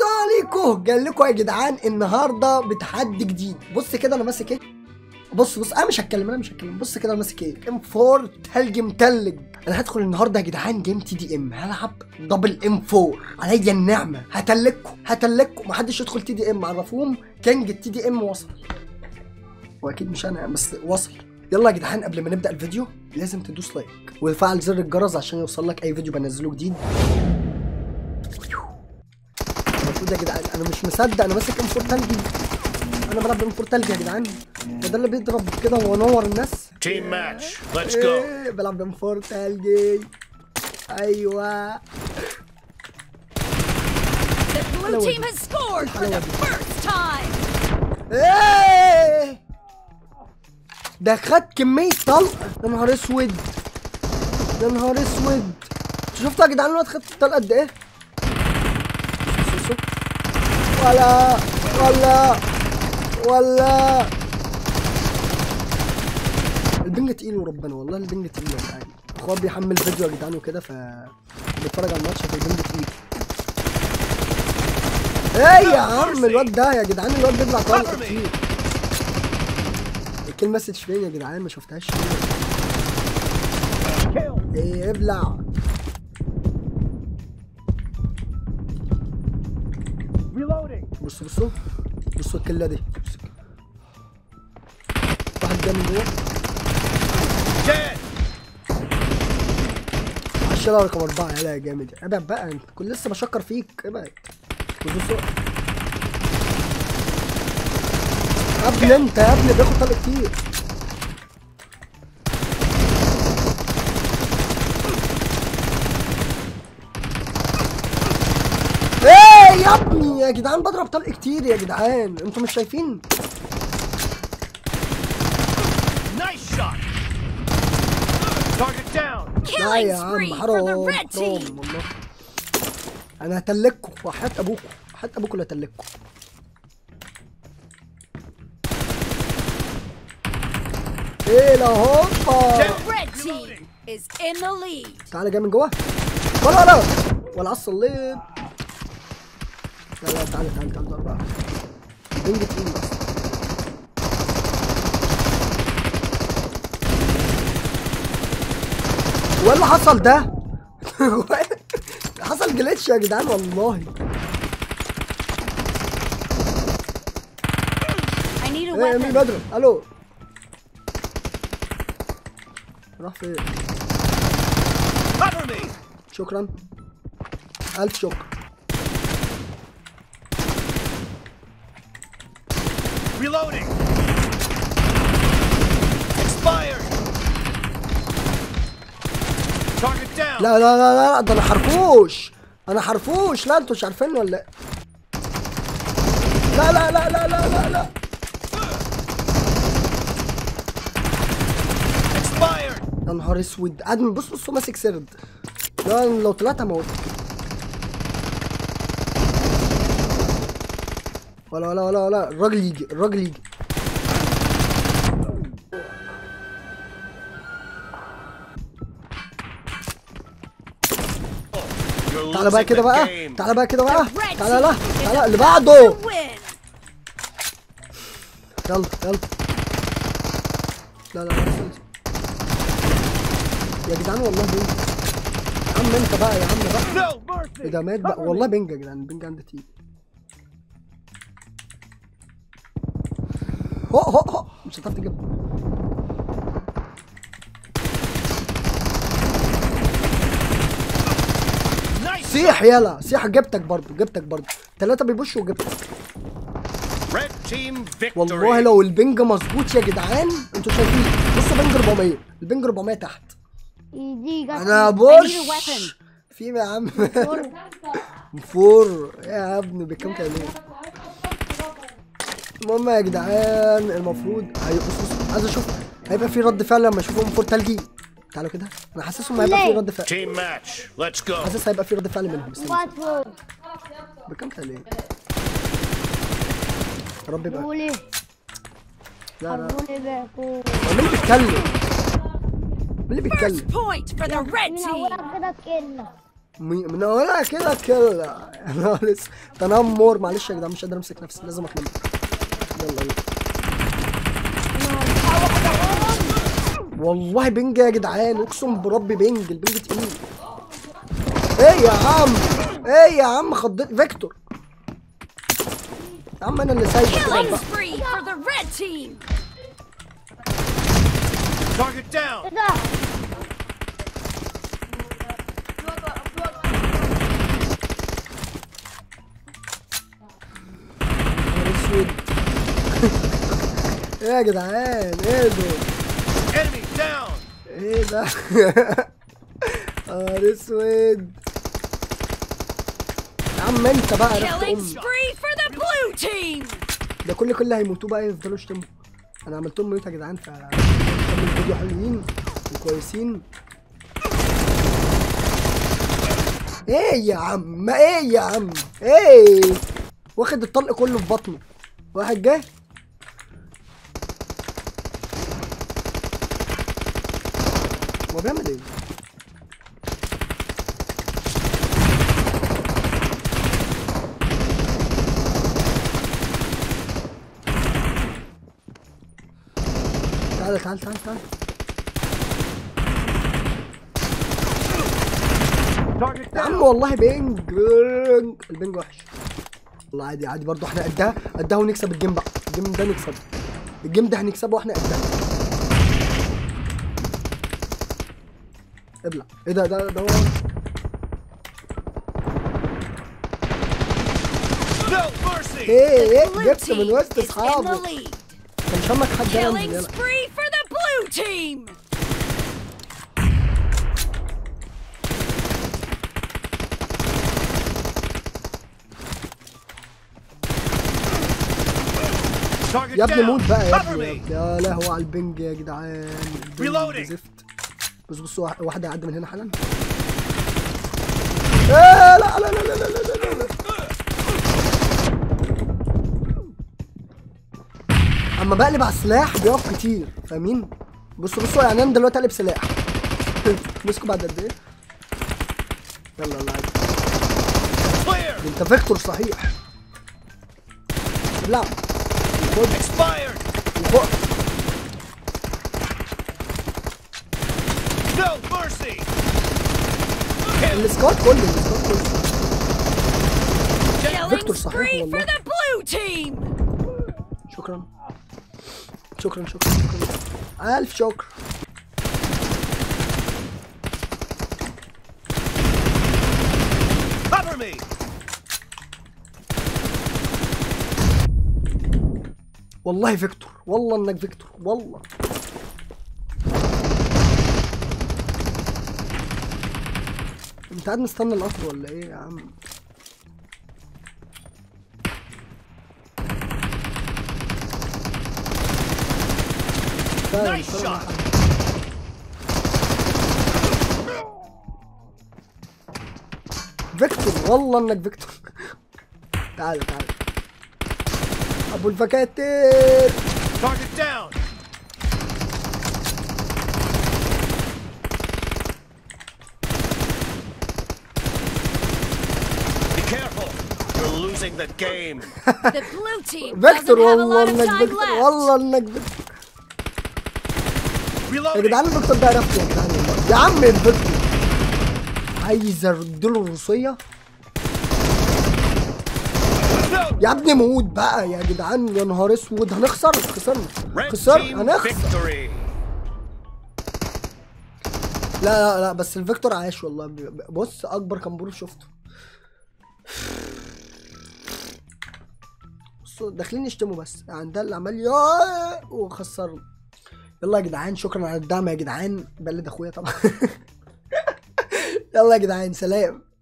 عليكم قال لكم يا جدعان النهارده بتحدي جديد بص كده انا ماسك ايه بص بص انا مش هتكلم انا مش هتكلم بص كده انا ماسك ايه ام 4 تلج متلج انا هدخل النهارده يا جدعان جيم تي دي ام هلعب دبل ام 4 عليا النعمه هتلككم هتلككم محدش يدخل تي دي ام عرفوهم كينج التي دي ام وصل واكيد مش انا بس وصل يلا يا جدعان قبل ما نبدا الفيديو لازم تدوس لايك وتفعل زر الجرس عشان يوصل لك اي فيديو بنزله جديد المفروض يا جدعان انا مش مصدق انا ماسك ام 4 تلجي انا بلعب ام 4 تلجي يا جدعان وده اللي بيضرب كده وانور الناس Team match. Let's go. إيه بلعب ام 4 تلجي ايوه The blue team has scored for the first time. ايه ده خد كمية طلقة يا نهار اسود يا نهار اسود شفتوا يا جدعان الواد خد طلقة قد ايه؟ بصوا- بصوا. ولا ولا ولا البنج تقيل وربنا والله البنج تقيل يا جدعان اخويا بيحمل فيديو يا جدعان وكده ف بيتفرج على الماتش فالبنج تقيل ايه يا عم الواد ده يا جدعان الواد بيطلع طلقة كتير الكل مسج فين يا جدعان ما شفتهاش ايه ابلع بصوا بصوا بصوا الكلة دي بصوا. واحد جاي من جوه Dead. 10 رقم أربعة يلا يا جامد ابعد بقى انت كنت لسه بشكر فيك ابعد بصوا يا ابني انت يا ابني بياخد طلق كتير ايه يا ابني يا جدعان بضرب طلق كتير يا جدعان انتوا مش شايفين Nice shot. Target down. لا يا Killing عم spree for حرام the red حرام team. والله انا هتلككم وحياة ابوكم وحياة ابوكم اللي هتلككم ايه لا هوبا The red team is in the lead. تعالى جاي من جوه ولا ولا ولا عص الليل لا لا تعالى تعالى تعالى تعالى بقى بنج تقيل بس وايه اللي حصل ده؟ حصل جليتش يا جدعان والله I need a ايه مين weapon. بدر الو راح فين؟ Cover me. شكرا ألف شكر Reloading. Expired. Target down. لا لا لا لا ده انا حرفوش انا حرفوش لا انتوا مش عارفيني ولا ايه لا لا لا لا لا لا لا Expired. يا نهار اسود ادم بص بص هو ماسك سرد لا لو طلعت هموت ولا ولا ولا ولا الراجل يجي الراجل يجي You're تعالى بقى losing كده the بقى game. تعالى بقى كده The بقى red تعالى لا team is تعالى اللي about بعده to win. يلا يلا لا لا لا يا جدعان والله بنج يا عم انت بقى يا عم بقى No mercy. ايه ده مات بقى والله بنج يا جدعان البنج عندي تقيل هو هو هو مش هتعرف تجيبها Nice. سيح يلا سيح جبتك برضو جبتك برضو ثلاثة بيبشوا وجبتك Red team victory. والله لو البنج مظبوط يا جدعان انتوا شايفين بصوا بنج 400 البنج 400 تحت دي جت انا I need a بوش weapon. في يا عم فور يا ابني بكام كلمة المهم يا جدعان المفروض هي- بص بص عايز اشوف هيبقى في رد فعل لما اشوفهم فور تلجي تعالوا كده انا حاسسهم هيبقى في ليه؟ رد فعل Team match. Let's go. حاسس هيبقى في رد فعل منهم استنى. وات فور بكام كلمة يا رب يبقى قولي لا لا قولي باكو هو مين اللي بيتكلم؟ مين اللي بيتكلم؟ Point for the red من team. اولها كده كلمة مي- من اولها كده كده يا نهار اسود. تنمر معلش يا جدعان مش قادر امسك نفسي لازم اتنمر يلا يلا والله بنج يا جدعان اقسم بربي بنج البنج تقيل ايه يا عم ايه يا عم خضيت فيكتور يا عم انا اللي سايبه كده Killing بقى. spree for the red team. Target down. نهار اسود ايه يا جدعان ايه ده Enemy down. ايه ده نهار اسود يا عم انت بقى رحت Killing امي spree for the blue team. ده كل كل هيموتوا بقى يفضلوا يشتموا انا عملت لهم ميوت يا جدعان ف كمل الفيديو حلوين وكويسين ايه يا عم ايه يا عم ايه واخد الطلق كله في بطنه واحد جه هو بيعمل ايه تعال تعال تعال تعال Target يا عم down. والله بينج بينج البينج وحش والله عادي عادي برضه احنا قدها قدها ونكسب الجيم بقى الجيم ده نكسبه الجيم ده هنكسبه واحنا قدها ابلع ايه ده ده ده هو No mercy. ايه ايه Blue جبت من team وسط is in اصحابه the lead. كان شمك حد يلا Killing يلا spree for the blue team. Target يا ابني down. موت بقى يا Cover ابني يا me. ابني. يا لهوي على البنج يا جدعان البنج Reloading. زفت بص بص واحد واحد هيعدي من هنا حالا ايه لا لا لا لا لا لا لا لا اما بقلب على السلاح بيقف كتير فاهمين بصوا بصوا يعني انا دلوقتي قلب سلاح مسكوا بعد قد ايه يلا يلا عادي Clear. انت فيكتور صحيح لا خد Expired. وفوق No mercy. Kill. السكواد كله السكواد كله Killing Victor صحيح spree والله. for the blue team. شكرا شكرا شكرا شكرا الف شكر Cover me. والله فيكتور والله انك فيكتور والله انت قاعد مستني القطر ولا ايه يا عم لا، Nice مش فارق shot. معايا. فيكتور والله انك فيكتور تعال تعال ابو الفكاتير Target down. Be careful. You're losing the game. The blue team فيكتور doesn't have a والله lot of انك time فيكتور left. والله انك فيكتور يا Reloading. جدعان الفيكتور ده عرفت يا جدعان والله. يا عم الفيكتور عايز ارد له الروسيه No. يا ابني موت بقى يا جدعان يا نهار اسود هنخسر خسرنا Red خسر team هنخسر victory. لا لا لا بس الفيكتور عاش والله ب- ب- بص اكبر كمبور شفته بصوا داخلين يشتموا بس يعني ده اللي عمال يا وخسرنا يلا يا جدعان شكرا على الدعم يا جدعان بلد اخويا طبعا يلا يا جدعان سلام